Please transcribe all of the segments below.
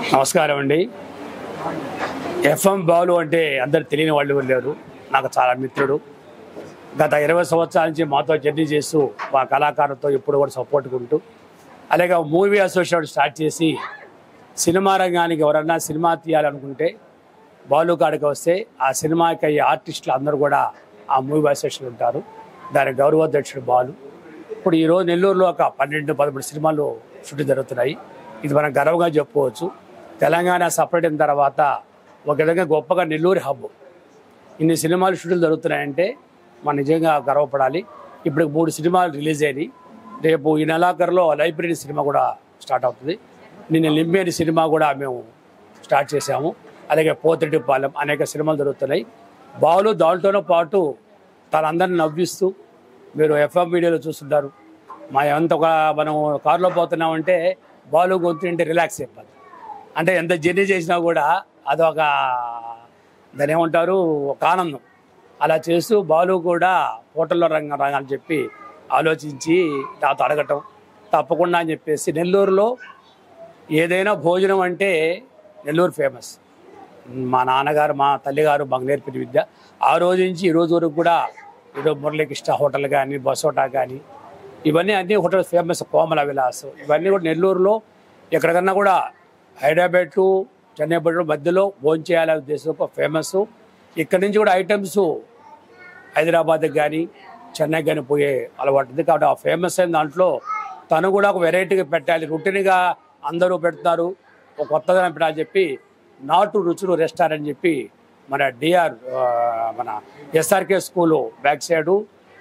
నమస్కారం అండి ఎఫ్ఎం బాలు అంటే అందరు తెలియని వాళ్ళు లేరు నాకు చాలా మిత్రుడు గత ఇరవై సంవత్సరాల నుంచి మాతో జర్నీ చేస్తూ మా కళాకారులతో ఎప్పుడు కూడా సపోర్ట్ ఉంటూ అలాగే మూవీ అసోసియేషన్ స్టార్ట్ చేసి సినిమా రంగానికి ఎవరన్నా సినిమా తీయాలనుకుంటే బాలు కాడికి వస్తే ఆ సినిమాకి అయ్యే ఆర్టిస్టులు అందరూ కూడా ఆ మూవీ అసోసియేషన్ ఉంటారు దాని గౌరవాధ్యక్షుడు బాలు ఇప్పుడు ఈరోజు నెల్లూరులో ఒక పన్నెండు పదమూడు సినిమాలు షూటింగ్ జరుగుతున్నాయి ఇది మనం గర్వంగా చెప్పుకోవచ్చు తెలంగాణ సపరేట్ అయిన తర్వాత ఒక విధంగా గొప్పగా నెల్లూరు హబ్ ఇన్ని సినిమాలు షూటింగ్ జరుగుతున్నాయంటే మనం నిజంగా గర్వపడాలి ఇప్పుడు మూడు సినిమాలు రిలీజ్ అయినాయి రేపు ఈ నెలాఖరులో లైబ్రరీ సినిమా కూడా స్టార్ట్ అవుతుంది నిన్న లింబేని సినిమా కూడా మేము స్టార్ట్ చేశాము అలాగే పోతిరెడ్డిపాలెం అనేక సినిమాలు జరుగుతున్నాయి బాలు దాంట్లోనే పాటు తనందరిని నవ్విస్తూ మీరు ఎఫ్ఎం వీడియోలో చూస్తుంటారు మా ఎంత ఒక మనం కారులో పోతున్నామంటే బాలు గొంతు అంటే రిలాక్స్ అయిపోద్ది అంటే ఎంత జర్నీ చేసినా కూడా అదొక దాని ఏమంటారు ఒక ఆనందం అలా చేస్తూ బాలు కూడా హోటల్లో రంగ రంగాలు చెప్పి ఆలోచించి నాతో అడగటం తప్పకుండా అని చెప్పేసి నెల్లూరులో ఏదైనా భోజనం అంటే నెల్లూరు ఫేమస్ మా నాన్నగారు మా తల్లిగారు మాకు నేర్పిన విద్య ఆ రోజు నుంచి ఈ రోజు వరకు కూడా ఏదో మురళీకృష్ణ హోటల్ కానీ బసోటా కానీ ఇవన్నీ అన్ని హోటల్స్ ఫేమస్ కోమల విలాస్ ఇవన్నీ కూడా నెల్లూరులో ఎక్కడికన్నా కూడా హైదరాబాద్ టు చెన్నై బడ్డు మధ్యలో భోజనం చేయాలనే ఉద్దేశంతో ఫేమస్ ఇక్కడ నుంచి కూడా ఐటమ్స్ హైదరాబాద్కి కానీ చెన్నై కానీ పోయే అలవాటు ఉంది కాబట్టి ఆ ఫేమస్ అయిన దాంట్లో తను కూడా ఒక వెరైటీగా పెట్టాలి రొటీన్గా అందరూ పెడతారు ఒక కొత్తదనం పెట్టాలని చెప్పి నాటు రుచులు రెస్టారెంట్ చెప్పి మన డిఆర్ మన SRK school back side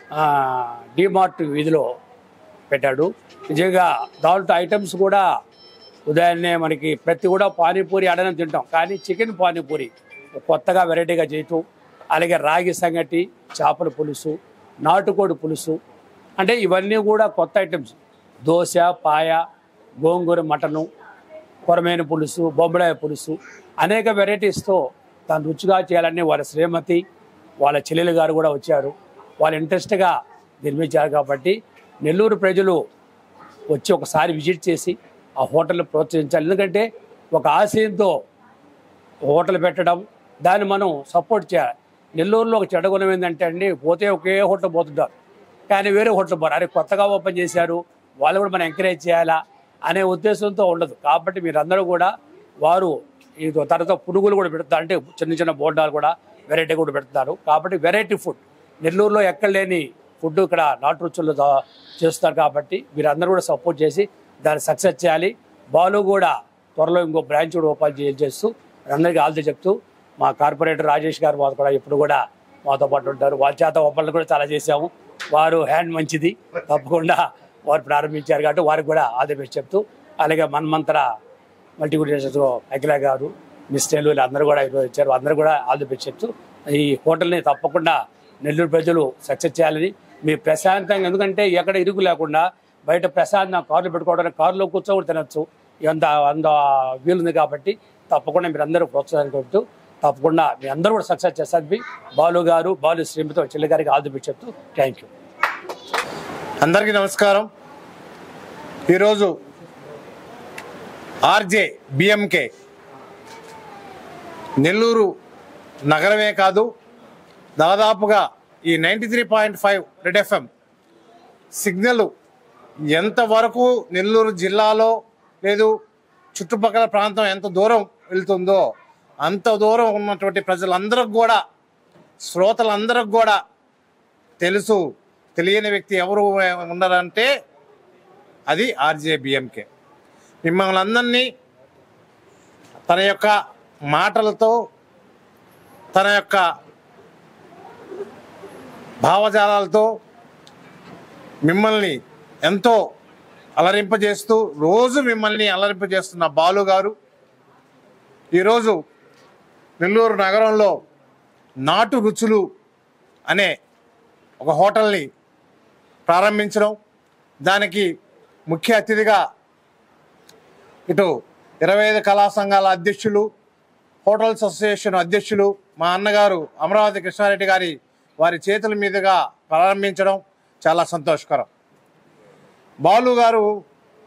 DMart వీధిలో పెట్టాడు నిజంగా దాంట్లో ఐటమ్స్ కూడా ఉదయాన్నే మనకి ప్రతి కూడా పానీపూరి అడనే తింటాం కానీ చికెన్ పానీపూరి కొత్తగా వెరైటీగా చేయటం అలాగే రాగి సంగటి చేపల పులుసు నాటుకోడి పులుసు అంటే ఇవన్నీ కూడా కొత్త ఐటమ్స్ దోశ పాయ గోంగూర మటను కొరమైన పులుసు బొమ్మడాయ పులుసు అనేక వెరైటీస్తో తను రుచిగా చేయాలని వాళ్ళ శ్రీమతి వాళ్ళ చెల్లెలు గారు కూడా వచ్చారు వాళ్ళు ఇంట్రెస్ట్గా నిర్మించారు కాబట్టి నెల్లూరు ప్రజలు వచ్చి ఒకసారి విజిట్ చేసి ఆ హోటల్ ప్రోత్సహించాలి ఎందుకంటే ఒక ఆశయంతో హోటల్ పెట్టడం దాన్ని మనం సపోర్ట్ చేయాలి నెల్లూరులో ఒక చెడ్డ గుణం ఏంటంటే అండి పోతే ఒకే హోటల్ పోతుంటారు కానీ వేరే హోటల్ పోరు అరే కొత్తగా ఓపెన్ చేశారు వాళ్ళు కూడా మనం ఎంకరేజ్ చేయాలా అనే ఉద్దేశంతో ఉండదు కాబట్టి మీరందరూ కూడా వారు ఈ తర్వాత పునుగులు కూడా పెడతారు అంటే చిన్న చిన్న బోండాలు కూడా వెరైటీ కూడా పెడతారు కాబట్టి వెరైటీ ఫుడ్ నెల్లూరులో ఎక్కడ లేని ఫుడ్ ఇక్కడ నాటు రుచుల్లో దా- చేస్తారు కాబట్టి మీరందరూ కూడా సపోర్ట్ చేసి దాన్ని సక్సెస్ చేయాలి బాలు కూడా త్వరలో ఇంకో బ్రాంచ్ కూడా ఓపెన్ చేయ- చేస్తూ అందరికీ ఆల్తో చెప్తూ మా కార్పొరేటర్ రాజేష్ గారు మాతో కూడా ఎప్పుడు కూడా మాతో పాటు ఉంటారు వాళ్ళ చేత ఒప్పందం కూడా చాలా చేశాము వారు హ్యాండ్ మంచిది తప్పకుండా వారు ప్రారంభించారు కాబట్టి వారికి కూడా ఆల్ ది బెస్ట్ చెప్తూ అలాగే మన్మంతర మల్టీగ్రేషన్స్లో అఖిల గారు మిస్ నెల్లూరు అందరూ కూడా ఈరోజు వచ్చారు అందరూ కూడా ఆల్ ది బెస్ట్ చెప్తూ ఈ హోటల్ని తప్పకుండా నెల్లూరు ప్రజలు సక్సెస్ చేయాలని మీ ప్రశాంతంగా ఎందుకంటే ఎక్కడ ఇరుకు లేకుండా బయట ప్రశాంతంగా కార్లు పెట్టుకోవడానికి కారులో కూర్చొని తినచ్చు అంత అంత వీలుంది కాబట్టి తప్పకుండా మీరు అందరూ ప్రోత్సాహం కొడుతూ తప్పకుండా మీ అందరూ కూడా సక్సెస్ చేస్తారు బాలు గారు బాలు శ్రీమతి చెల్లి గారికి ఆల్ ది బెస్ట్ చెప్తూ థ్యాంక్ యూ అందరికీ నమస్కారం ఈరోజు ఆర్జే బిఎంకే నెల్లూరు నగరమే కాదు దాదాపుగా ఈ ninety three point five red FM signal ఎంతవరకు నెల్లూరు జిల్లాలో లేదు చుట్టుపక్కల ప్రాంతం ఎంత దూరం వెళ్తుందో అంత దూరం ఉన్నటువంటి ప్రజలందరికి కూడా శ్రోతలందరికి కూడా తెలుసు తెలియని వ్యక్తి ఎవరు ఉన్నారంటే అది ఆర్జే బిఎంకే మిమ్మల్ని అందరినీ తన యొక్క మాటలతో తన యొక్క భావజాలాలతో మిమ్మల్ని ఎంతో అలరింపజేస్తూ రోజు మిమ్మల్ని అలరింపజేస్తున్న బాలు గారు ఈరోజు నెల్లూరు నగరంలో నాటు రుచులు అనే ఒక హోటల్ని ప్రారంభించడం దానికి ముఖ్య అతిథిగా ఇటు ఇరవై ఐదు కళా సంఘాల అధ్యక్షులు హోటల్స్ అసోసియేషన్ అధ్యక్షులు మా అన్నగారు అమరావతి కృష్ణారెడ్డి గారి వారి చేతుల మీదుగా ప్రారంభించడం చాలా సంతోషకరం బాలు గారు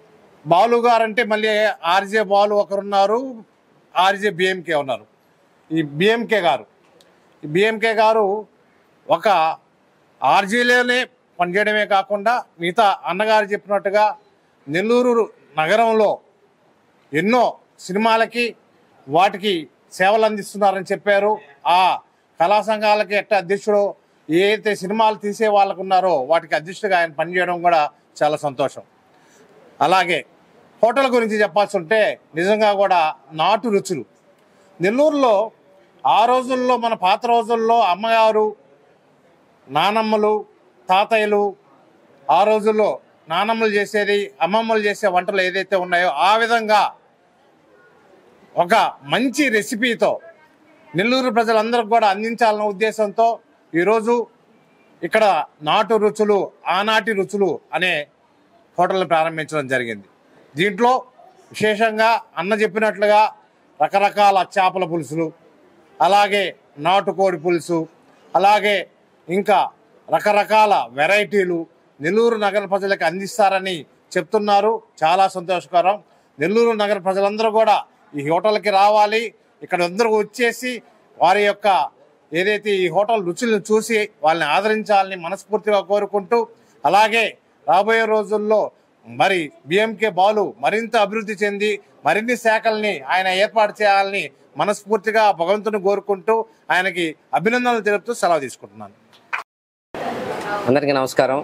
బాలు గారు అంటే మళ్ళీ ఆర్జే బాలు ఒకరున్నారు ఆర్జే బిఎంకే ఉన్నారు ఈ బిఎంకే గారు ఈ బిఎంకే గారు ఒక ఆర్జీలోనే పనిచేయడమే కాకుండా మిగతా అన్నగారు చెప్పినట్టుగా నెల్లూరు నగరంలో ఎన్నో సినిమాలకి వాటికి సేవలు అందిస్తున్నారని చెప్పారు ఆ కళా సంఘాలకి ఎట్ట అధ్యక్షుడు ఏదైతే సినిమాలు తీసే వాళ్ళకు ఉన్నారో వాటికి అధ్యక్షుడిగా ఆయన పనిచేయడం కూడా చాలా సంతోషం అలాగే హోటల్ గురించి చెప్పాల్సి ఉంటే నిజంగా కూడా నాటు రుచులు నెల్లూరులో ఆ రోజుల్లో మన పాత రోజుల్లో అమ్మగారు నానమ్మలు తాతయ్యలు ఆ రోజుల్లో నానమ్మలు చేసేది అమ్మమ్మలు చేసే వంటలు ఏదైతే ఉన్నాయో ఆ విధంగా ఒక మంచి రెసిపీతో నెల్లూరు ప్రజలందరికీ కూడా అందించాలన్న ఉద్దేశంతో ఈరోజు ఇక్కడ నాటు రుచులు ఆనాటి రుచులు అనే హోటల్ని ప్రారంభించడం జరిగింది దీంట్లో విశేషంగా అన్న చెప్పినట్లుగా రకరకాల చేపల పులుసులు అలాగే నాటుకోడి పులుసు అలాగే ఇంకా రకరకాల వెరైటీలు నెల్లూరు నగర ప్రజలకు అందిస్తారని చెప్తున్నారు చాలా సంతోషకరం నెల్లూరు నగర ప్రజలందరూ కూడా ఈ హోటల్కి రావాలి ఇక్కడ అందరూ వచ్చేసి వారి యొక్క ఏదైతే ఈ హోటల్ రుచులను చూసి వాళ్ళని ఆదరించాలని మనస్ఫూర్తిగా కోరుకుంటూ అలాగే రాబోయే రోజుల్లో మరి బిఎంకే బాలు మరింత అభివృద్ధి చెంది మరిన్ని శాఖల్ని ఆయన ఏర్పాటు చేయాలని మనస్ఫూర్తిగా భగవంతుని కోరుకుంటూ ఆయనకి అభినందనలు తెలుపుతూ సెలవు తీసుకుంటున్నాను అందరికీ నమస్కారం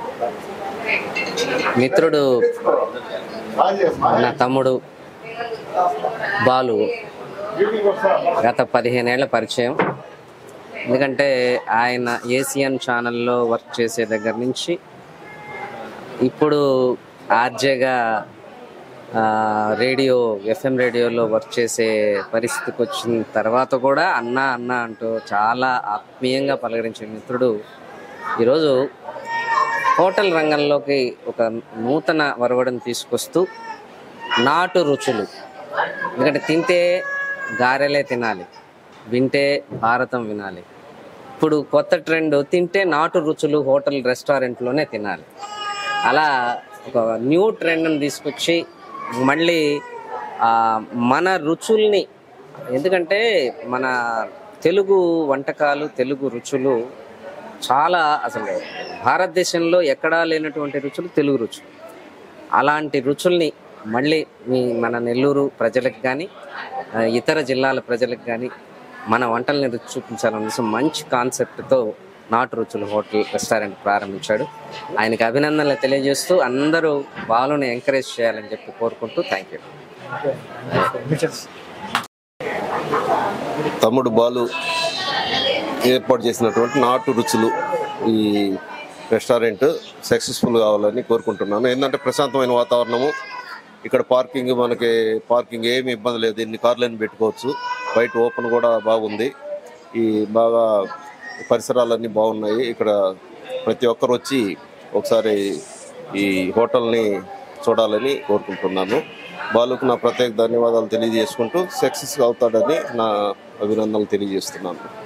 మిత్రుడు నా తమ్ముడు బాలు గత పదిహేనేళ్ల పరిచయం ఎందుకంటే ఆయన ఏసియన్ ఛానల్లో వర్క్ చేసే దగ్గర నుంచి ఇప్పుడు ఆర్జేగా ఆ, రేడియో ఎఫ్ఎం రేడియోలో వర్క్ చేసే పరిస్థితికి వచ్చిన తర్వాత కూడా అన్న అన్న అంటూ చాలా ఆత్మీయంగా పలకరించే మిత్రుడు ఈరోజు హోటల్ రంగంలోకి ఒక నూతన వరవడిని తీసుకొస్తూ నాటు రుచులు ఎందుకంటే తింటే గారెలే తినాలి వింటే భారతం వినాలి ఇప్పుడు కొత్త ట్రెండ్ తింటే నాటు రుచులు హోటల్ రెస్టారెంట్లోనే తినాలి అలా ఒక న్యూ ట్రెండ్ని తీసుకొచ్చి మళ్ళీ ఆ, మన రుచుల్ని ఎందుకంటే మన తెలుగు వంటకాలు తెలుగు రుచులు చాలా అసలు భారతదేశంలో ఎక్కడా లేనటువంటి రుచులు తెలుగు రుచులు అలాంటి రుచుల్ని మళ్ళీ మీ మన నెల్లూరు ప్రజలకు కానీ ఇతర జిల్లాల ప్రజలకు కానీ మన వంటల్ని రుచి చూపించాలనే మంచి కాన్సెప్ట్తో నాటు రుచులు హోటల్ రెస్టారెంట్ ప్రారంభించాడు ఆయనకి అభినందనలు తెలియజేస్తూ అందరూ బాలుని ఎంకరేజ్ చేయాలని చెప్పి కోరుకుంటూ థ్యాంక్ యూ తమ్ముడు బాలు ఏర్పాటు చేసినటువంటి నాటు రుచులు ఈ రెస్టారెంట్ సక్సెస్ఫుల్ కావాలని కోరుకుంటున్నాను ఏంటంటే ప్రశాంతమైన వాతావరణము ఇక్కడ పార్కింగ్ మనకి పార్కింగ్ ఏమి ఇబ్బంది లేదు ఎన్ని కార్లను పెట్టుకోవచ్చు బయట ఓపెన్ కూడా బాగుంది ఈ బాగా పరిసరాలన్నీ బాగున్నాయి ఇక్కడ ప్రతి ఒక్కరు వచ్చి ఒకసారి ఈ హోటల్ని చూడాలని కోరుకుంటున్నాను బాలుకు నా ప్రత్యేక ధన్యవాదాలు తెలియజేసుకుంటూ సక్సెస్ అవుతాడని నా అభినందనలు తెలియజేస్తున్నాను